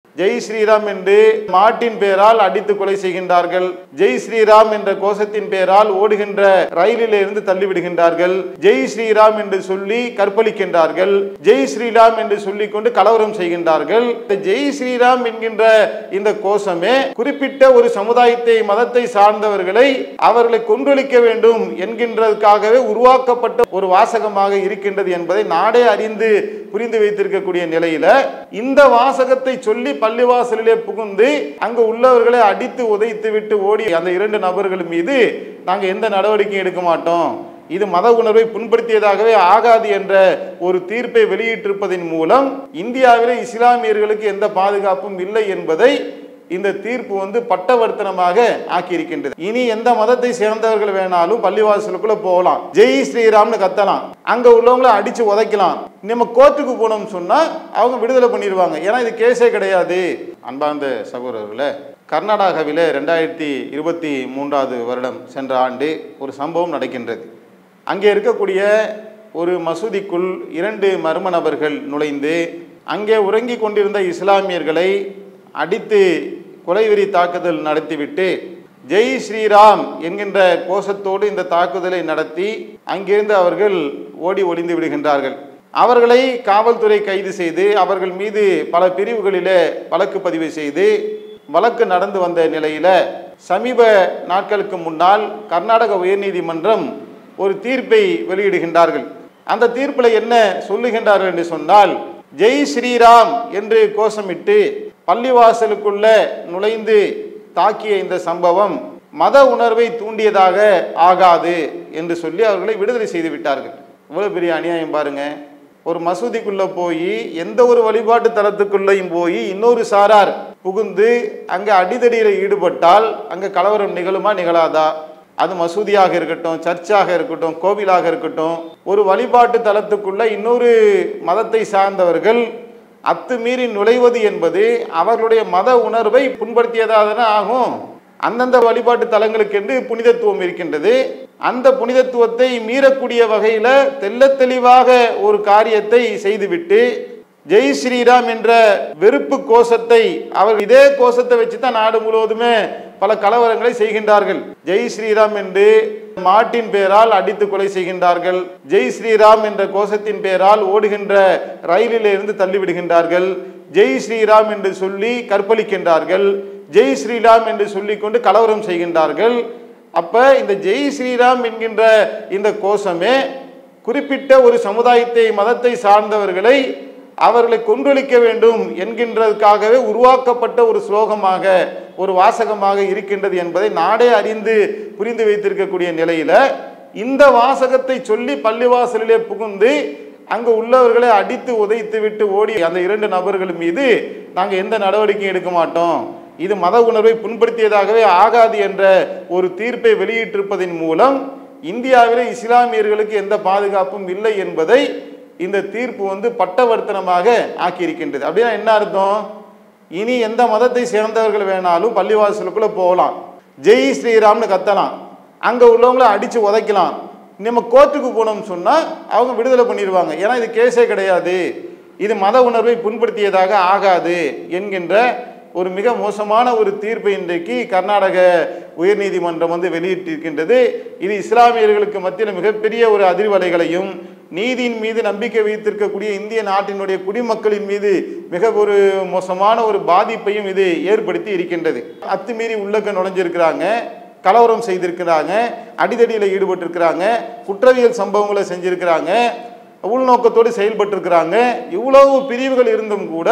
ஜெய் ஸ்ரீராம் என்று மாட்டின் பெயரால் அடித்து கொலை செய்கின்றார்கள் ஜெய் ஸ்ரீராம் என்ற கோஷத்தின் பெயரால் ஓடுகின்ற ரயிலில் இருந்து தள்ளிவிடுகின்றார்கள் ஜெய் ஸ்ரீராம் என்று சொல்லி கற்பழிக்கின்றார்கள் ஜெய் ஸ்ரீராம் என்று சொல்லிக் கொண்டு கலவரம் செய்கின்றார்கள் இந்த ஜெய் ஸ்ரீராம் என்கின்ற இந்த கோஷமே குறிப்பிட்ட ஒரு சமுதாயத்தை மதத்தை சார்ந்தவர்களை அவர்களை கொன்றொழிக்க வேண்டும் என்கின்றதுக்காகவே உருவாக்கப்பட்ட ஒரு வாசகமாக இருக்கின்றது என்பதை நாடே அறிந்து புரிந்து வைத்திருக்கக்கூடிய நிலையில இந்த வாசகத்தை சொல்லி பள்ளிவாசலிலே புகுந்து அங்கு உள்ளவர்களை அடித்து உதைத்து விட்டு ஓடி அந்த இரண்டு நபர்கள் மீது நாங்க எந்த நடவடிக்கையும் எடுக்க மாட்டோம் இது மத உணர்வை புண்படுத்தியதாகவே ஆகாது என்ற ஒரு தீர்ப்பை வெளியிட்டிருப்பதன் மூலம் இந்தியாவிலே இஸ்லாமியர்களுக்கு எந்த பாதுகாப்பும் இல்லை என்பதை இந்த தீர்ப்பு வந்து பட்டவர்த்தனமாக ஆக்கியிருக்கின்றது இனி எந்த மதத்தை சேர்ந்தவர்கள் வேணாலும் பள்ளிவாசலுக்குள்ள போகலாம் ஜெய் ஸ்ரீராம்னு கத்தலாம் அங்க உள்ளவங்களை அடிச்சு உதைக்கலாம் நம்ம கோர்ட்டுக்கு போனோம்னு சொன்னா அவங்க விடுதலை பண்ணிடுவாங்க ஏன்னா இது கேஸே கிடையாது அன்பார்ந்த சகோதரர்களே கர்நாடகாவிலே ரெண்டாயிரத்தி இருபத்தி மூன்றாவது வருடம் சென்ற ஆண்டு ஒரு சம்பவம் நடக்கின்றது அங்கே இருக்கக்கூடிய ஒரு மசூதிக்குள் இரண்டு மர்ம நபர்கள் நுழைந்து அங்கே உறங்கிக் கொண்டிருந்த இஸ்லாமியர்களை அடித்து கொலைவெறி தாக்குதல் நடத்திவிட்டு ஜெய் ஸ்ரீராம் என்கின்ற கோஷத்தோடு இந்த தாக்குதலை நடத்தி அங்கிருந்து அவர்கள் ஓடி ஒளிந்து விடுகின்றார்கள் அவர்களை காவல்துறை கைது செய்து அவர்கள் மீது பல பிரிவுகளிலே வழக்கு பதிவு செய்து வழக்கு நடந்து வந்த நிலையில சமீப நாட்களுக்கு முன்னால் கர்நாடக உயர்நீதிமன்றம் ஒரு தீர்ப்பை வெளியிடுகின்றார்கள் அந்த தீர்ப்பில் என்ன சொல்லுகின்றார்கள் என்று சொன்னால் ஜெய் ஸ்ரீராம் என்று கோஷமிட்டு பள்ளிவாசலுக்குள்ள நுழைந்து தாக்கிய இந்த சம்பவம் மத உணர்வை தூண்டியதாக ஆகாது என்று சொல்லி அவர்களை விடுதலை செய்து விட்டார்கள் இவ்வளவு பெரிய அநியாயம் பாருங்க ஒரு மசூதிக்குள்ள போய் எந்த ஒரு வழிபாட்டு தலத்துக்குள்ளேயும் போய் இன்னொரு சாரார் புகுந்து அங்கே அடிதடியில் ஈடுபட்டால் அங்கே கலவரம் நிகழுமா நிகழாதா அது மசூதியாக இருக்கட்டும் சர்ச்சாக இருக்கட்டும் கோவிலாக இருக்கட்டும் ஒரு வழிபாட்டு தலத்துக்குள்ள இன்னொரு மதத்தை சார்ந்தவர்கள் அத்துமீறி நுழைவது என்பது அவர்களுடைய மத உணர்வை புண்படுத்தியதாக தானே ஆகும் அந்தந்த வழிபாட்டு தலங்களுக்கென்று புனிதத்துவம் இருக்கின்றது அந்த புனிதத்துவத்தை மீறக்கூடிய வகையில தெள்ளத் தெளிவாக ஒரு காரியத்தை செய்துவிட்டு ஜெய் ஸ்ரீராம் என்ற வெறுப்பு கோஷத்தை அவர் இதே கோஷத்தை வச்சு தான் நாடு முழுவதுமே பல கலவரங்களை செய்கின்றார்கள் ஜெய் ஸ்ரீராம் என்று மாட்டின் பெயரால் அடித்து கொலை செய்கின்றார்கள் ஜெய் ஸ்ரீராம் என்ற கோஷத்தின் பெயரால் ஓடுகின்ற ரயிலில் இருந்து தள்ளிவிடுகின்றார்கள் ஜெய் ஸ்ரீராம் என்று சொல்லி கற்பழிக்கின்றார்கள் ஜெய் ஸ்ரீராம் என்று சொல்லிக்கொண்டு கலவரம் செய்கின்றார்கள் அப்ப இந்த ஜெய் ஸ்ரீராம் என்கின்ற இந்த கோஷமே குறிப்பிட்ட ஒரு சமுதாயத்தை மதத்தை சார்ந்தவர்களை அவர்களை கொன்றொழிக்க வேண்டும் என்கின்றதுக்காகவே உருவாக்கப்பட்ட ஒரு ஸ்லோகமாக ஒரு வாசகமாக இருக்கின்றது என்பதை நாடே அறிந்து புரிந்து வைத்திருக்கக்கூடிய நிலையில இந்த வாசகத்தை சொல்லி பள்ளிவாசலிலே புகுந்து அங்கு உள்ளவர்களை அடித்து உதைத்து விட்டு ஓடி அந்த இரண்டு நபர்கள் மீது நாங்கள் எந்த நடவடிக்கையும் எடுக்க மாட்டோம் இது மத உணர்வை புண்படுத்தியதாகவே ஆகாது என்ற ஒரு தீர்ப்பை வெளியிட்டிருப்பதன் மூலம் இந்தியாவிலே இஸ்லாமியர்களுக்கு எந்த பாதுகாப்பும் இல்லை என்பதை இந்த தீர்ப்பு வந்து பட்டவர்த்தனமாக ஆக்கியிருக்கின்றது அப்படின்னா என்ன அர்த்தம் இனி எந்த மதத்தை சேர்ந்தவர்கள் வேணாலும் பள்ளிவாசலுக்குள்ள போகலாம் ஜெய் ஸ்ரீராம்னு கத்தலாம் அங்க உள்ளவங்கள அடிச்சு உதைக்கலாம் நம்ம கோர்ட்டுக்கு போனோம்னு சொன்னா அவங்க விடுதலை பண்ணிடுவாங்க ஏன்னா இது கேஸே கிடையாது இது மத உணர்வை புண்படுத்தியதாக ஆகாது என்கின்ற ஒரு மிக மோசமான ஒரு தீர்ப்பை இன்றைக்கு கர்நாடக உயர்நீதிமன்றம் வந்து வெளியிட்டிருக்கின்றது இது இஸ்லாமியர்களுக்கு மத்தியில் மிகப்பெரிய ஒரு அதிர்வலைகளையும் நீதியின் மீது நம்பிக்கை வைத்திருக்கக்கூடிய இந்திய நாட்டினுடைய குடிமக்களின் மீது மிக ஒரு மோசமான ஒரு பாதிப்பையும் இது ஏற்படுத்தி இருக்கின்றது அத்துமீறி உள்ளக்க நுழைஞ்சிருக்கிறாங்க கலவரம் செய்திருக்கிறாங்க அடிதடியில் ஈடுபட்டிருக்கிறாங்க குற்றவியல் சம்பவங்களை செஞ்சிருக்கிறாங்க உள்நோக்கத்தோடு செயல்பட்டிருக்கிறாங்க இவ்வளவு பிரிவுகள் இருந்தும் கூட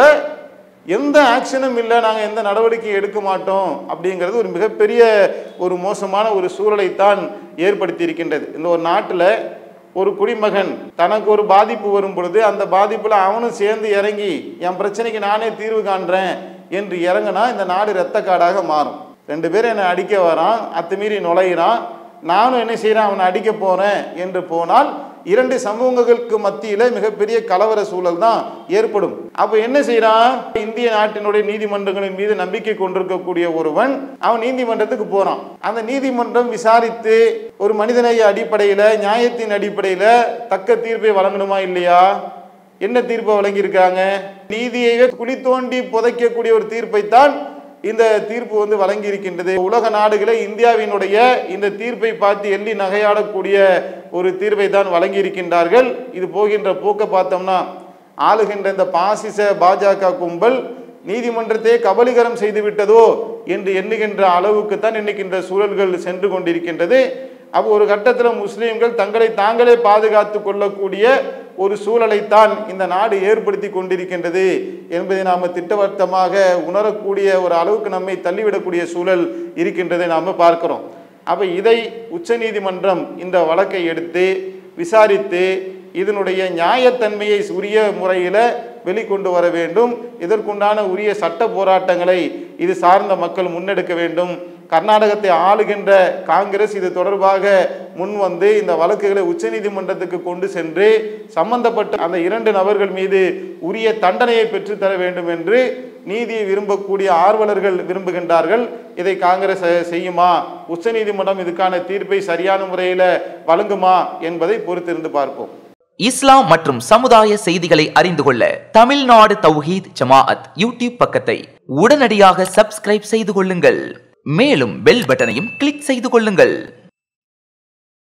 எந்த ஆக்ஷனும் இல்லை நாங்கள் எந்த நடவடிக்கையும் எடுக்க மாட்டோம் அப்படிங்கிறது ஒரு மிகப்பெரிய ஒரு மோசமான ஒரு சூழலைத்தான் ஏற்படுத்தி இருக்கின்றது இந்த ஒரு நாட்டில் ஒரு குடிமகன் தனக்கு ஒரு பாதிப்பு வரும் பொழுது அந்த பாதிப்பில் அவனும் சேர்ந்து இறங்கி என் பிரச்சனைக்கு நானே தீர்வு காண்றேன் என்று இறங்கினா இந்த நாடு இரத்த காடாக மாறும் ரெண்டு பேரும் என்னை அடிக்க வரான் அத்துமீறி நுழையிறான் நானும் என்ன செய்கிறேன் அவனை அடிக்க போகிறேன் என்று போனால் இரண்டு சமூகங்களுக்கு மத்தியில மிகப்பெரிய கலவர சூழல் தான் ஏற்படும் அப்ப என்ன செய்யறான் இந்திய நாட்டினுடைய நீதிமன்றங்களின் மீது நம்பிக்கை கொண்டிருக்கக்கூடிய ஒருவன் அவன் நீதிமன்றத்துக்கு போறான் அந்த நீதிமன்றம் விசாரித்து ஒரு மனிதநேய அடிப்படையில நியாயத்தின் அடிப்படையில தக்க தீர்ப்பை வழங்கணுமா இல்லையா என்ன தீர்ப்பை வழங்கியிருக்காங்க நீதியையே குழி தோண்டி புதைக்கக்கூடிய ஒரு தீர்ப்பைத்தான் இந்த தீர்ப்பு வந்து வழங்கியிருக்கின்றது உலக நாடுகளை இந்தியாவினுடைய இந்த தீர்ப்பை பார்த்து எள்ளி நகையாடக்கூடிய ஒரு தீர்ப்பை தான் வழங்கியிருக்கின்றார்கள் இது போகின்ற போக்க பார்த்தோம்னா ஆளுகின்ற இந்த பாசிச பாஜக கும்பல் நீதிமன்றத்தை கபலீகரம் செய்து விட்டதோ என்று எண்ணுகின்ற அளவுக்கு தான் இன்னைக்கு இந்த சூழல்கள் சென்று கொண்டிருக்கின்றது அப்போ ஒரு கட்டத்தில் முஸ்லீம்கள் தங்களை தாங்களே பாதுகாத்து கொள்ளக்கூடிய ஒரு சூழலைத்தான் இந்த நாடு ஏற்படுத்தி கொண்டிருக்கின்றது என்பதை நாம் திட்டவட்டமாக உணரக்கூடிய ஒரு அளவுக்கு நம்மை தள்ளிவிடக்கூடிய சூழல் இருக்கின்றதை நாம் பார்க்கிறோம் அப்போ இதை உச்சநீதிமன்றம் இந்த வழக்கை எடுத்து விசாரித்து இதனுடைய நியாயத்தன்மையை உரிய முறையில் வெளிக்கொண்டு வர வேண்டும் இதற்குண்டான உரிய சட்ட போராட்டங்களை இது சார்ந்த மக்கள் முன்னெடுக்க வேண்டும் கர்நாடகத்தை ஆளுகின்ற காங்கிரஸ் இது தொடர்பாக முன் வந்து இந்த வழக்குகளை உச்சநீதிமன்றத்துக்கு கொண்டு சென்று சம்பந்தப்பட்ட அந்த இரண்டு நபர்கள் மீது உரிய தண்டனையை பெற்றுத்தர வேண்டும் என்று நீதியை விரும்பக்கூடிய ஆர்வலர்கள் விரும்புகின்றார்கள் இதை காங்கிரஸ் செய்யுமா உச்சநீதிமன்றம் இதுக்கான தீர்ப்பை சரியான முறையில் வழங்குமா என்பதை பொறுத்திருந்து பார்ப்போம் இஸ்லாம் மற்றும் சமுதாய செய்திகளை அறிந்து கொள்ள தமிழ்நாடு தௌஹீத் ஜமாஅத் யூடியூப் பக்கத்தை உடனடியாக சப்ஸ்கிரைப் செய்து கொள்ளுங்கள் மேலும் பெல் பட்டனையும் கிளிக் செய்து கொள்ளுங்கள்